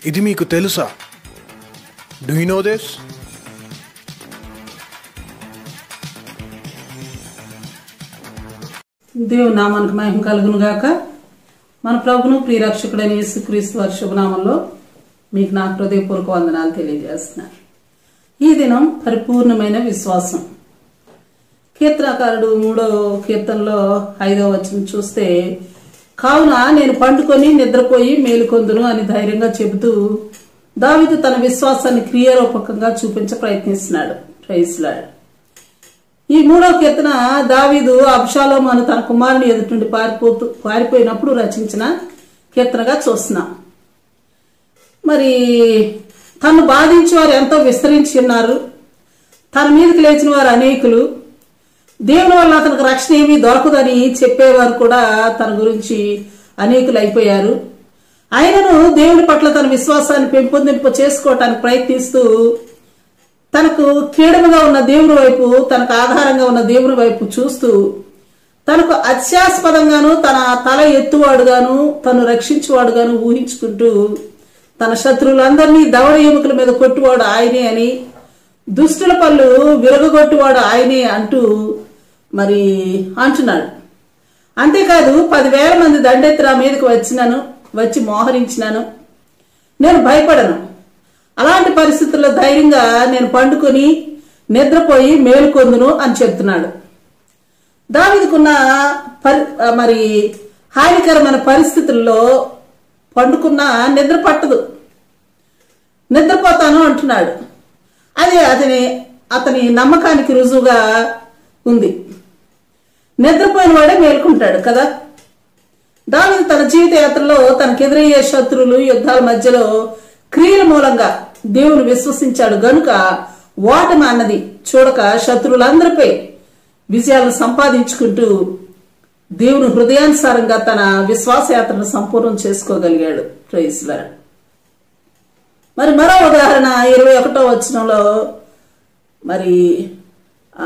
ఇది మీకు తెలుసా డూ యూ నో దిస్ దేవుని నామానికి మహిమ కలుగును గాక మన ప్రభును ప్రియరక్షకుడైన యేసుక్రీస్తు వారి శుభనామంలో మీకు నా హృదయపూర్వక వందనాలు తెలియజేస్తున్నాను ఈ దినం పరిపూర్ణమైన విశ్వాసం కీర్తనకారుడు మూడో కీర్తనలో ఐదవ వచనం చూస్తే కావున నేను పండుకొని నిద్రపోయి మేలుకొందును అని ధైర్యంగా చెబుతూ దావిదు తన విశ్వాసాన్ని క్రియారూపకంగా చూపించ ప్రయత్నిస్తున్నాడు ప్రైస్లాడు ఈ మూడవ కీర్తన దావీదు అబ్షాలోము అను తన కుమారుని ఎదుటి నుండి పారిపోతూ పారిపోయినప్పుడు రచించిన కీర్తనగా చూస్తున్నాం మరి తను బాధించి వారు ఎంతో విస్తరించి ఉన్నారు తన మీదకి లేచిన వారు అనేకులు దేవుని వల్ల అతనికి రక్షణ ఏమీ దొరకదని చెప్పేవారు కూడా తన గురించి అనేకులు అయిపోయారు ఆయనను దేవుని పట్ల తన విశ్వాసాన్ని పెంపొందింపు చేసుకోవటానికి ప్రయత్నిస్తూ తనకు కీడముగా ఉన్న దేవుని వైపు తనకు ఆధారంగా ఉన్న దేవుని వైపు చూస్తూ తనకు అత్యాస్పదంగాను తన తల ఎత్తువాడుగాను తను రక్షించువాడుగాను ఊహించుకుంటూ తన శత్రువులందరినీ దవడ ఎముకల మీద కొట్టువాడు ఆయనే అని దుష్టుల పళ్ళు విరగగొట్టువాడు ఆయనే అంటూ మరి అంటున్నాడు అంతేకాదు పదివేల మంది దండెత్తి నా మీదకి వచ్చినాను వచ్చి మోహరించినాను నేను భయపడను అలాంటి పరిస్థితుల్లో ధైర్యంగా నేను పండుకొని నిద్రపోయి మేలుకొందును అని చెప్తున్నాడు దావిదికున్న పరి మరి హానికరమైన పరిస్థితుల్లో పండుకున్న నిద్ర పట్టదు నిద్రపోతాను అంటున్నాడు అది అతని అతని నమ్మకానికి రుజువుగా ఉంది నిద్రపోయిన వాడే మేల్కుంటాడు కదా దావిది తన జీవిత యాత్రలో తనకు ఎదురయ్యే శత్రువులు యుద్ధాల మధ్యలో క్రియల మూలంగా దేవుని విశ్వసించాడు గనుక ఓటమి అన్నది చూడక శత్రువులందరిపై విజయాలను సంపాదించుకుంటూ దేవుని హృదయానుసారంగా తన విశ్వాస యాత్రను సంపూర్ణం చేసుకోగలిగాడు ప్రైజ్లాడ్ మరి మరో ఉదాహరణ ఇరవై ఒకటో వచనంలో మరి ఆ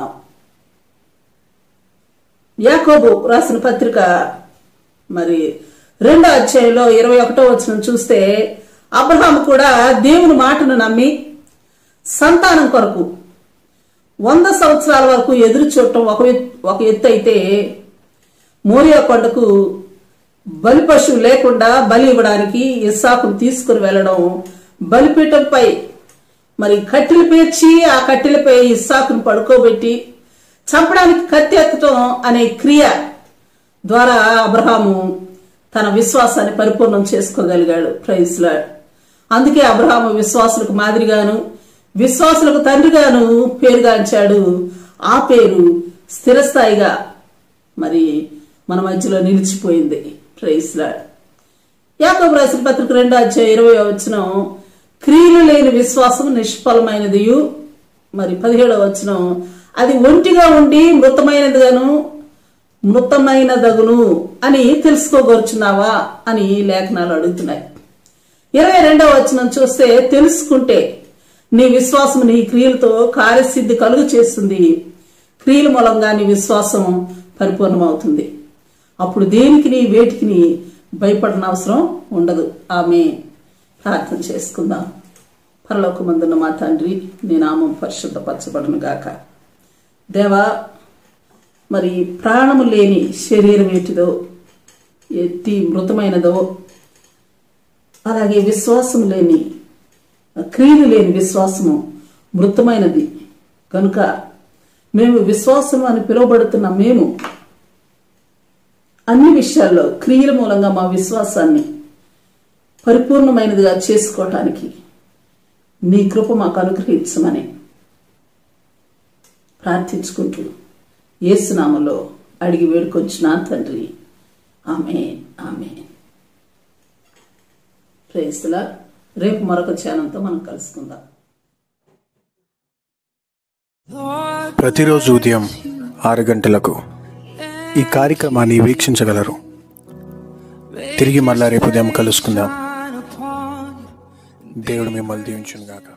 యాకోబు రాసిన పత్రిక మరి రెండో అధ్యాయంలో ఇరవై ఒకటో వచనం చూస్తే అబ్రహాం కూడా దేవుని మాటను నమ్మి సంతానం కొరకు వంద సంవత్సరాల వరకు ఎదురు చూడటం ఒక ఎత్- ఒక ఎత్తు అయితే మోరియా కొండకు బలి పశువు లేకుండా బలి ఇవ్వడానికి ఇస్సాకును తీసుకుని వెళ్ళడం బలిపీఠంపై మరి కట్టెలు పేర్చి ఆ కట్టెలపై ఇస్సాకును పడుకోబెట్టి చంపడానికి కత్తి ఎత్తటం అనే క్రియ ద్వారా అబ్రహాము తన విశ్వాసాన్ని పరిపూర్ణం చేసుకోగలిగాడు ప్రైజ్లాడ్ అందుకే అబ్రహాము విశ్వాసులకు మాదిరిగాను విశ్వాసులకు తండ్రిగాను పేరుగాంచాడు ఆ పేరు స్థిరస్థాయిగా మరి మన మధ్యలో నిలిచిపోయింది ప్రైజ్లాడ్ యాకోబు రాసిన పత్రిక రెండో అధ్యాయ ఇరవై వచ్చిన క్రియలు లేని విశ్వాసం నిష్ఫలమైనది మరి పదిహేడవ వచ్చిన అది ఒంటిగా ఉండి మృతమైనదిగాను మృతమైనదగును అని తెలుసుకోగోరుచున్నావా అని లేఖనాలు అడుగుతున్నాయి ఇరవై రెండవ వచనం చూస్తే తెలుసుకుంటే నీ విశ్వాసం నీ క్రియలతో కార్యసిద్ధి కలుగు చేస్తుంది క్రియల మూలంగా నీ విశ్వాసం పరిపూర్ణమవుతుంది అప్పుడు దేనికి నీ వేటికి నీ భయపడిన అవసరం ఉండదు ఆమె ప్రార్థన చేసుకుందాం పరలోకమందున్న మా తండ్రి నీ నామం పరిశుద్ధపరచబడును గాక దేవా మరి ప్రాణము లేని శరీరం ఏటిదో ఎత్తి మృతమైనదో అలాగే విశ్వాసం లేని క్రియలు లేని విశ్వాసము మృతమైనది కనుక మేము విశ్వాసం అని పిలువబడుతున్న మేము అన్ని విషయాల్లో క్రియల మూలంగా మా విశ్వాసాన్ని పరిపూర్ణమైనదిగా చేసుకోవటానికి నీ కృప మాకు అనుగ్రహించమని ప్రార్థించుకుంటూ ఏసునామలో అడిగి వేడుకొచ్చిన తండ్రి ఆమె ఆమె ప్రేస్తులా రేపు మరొక ఛానల్తో మనం కలుసుకుందాం ప్రతిరోజు ఉదయం ఆరు గంటలకు ఈ కార్యక్రమాన్ని వీక్షించగలరు తిరిగి మళ్ళా రేపు ఉదయం కలుసుకుందాం దేవుడు మిమ్మల్ని దీవించును గాక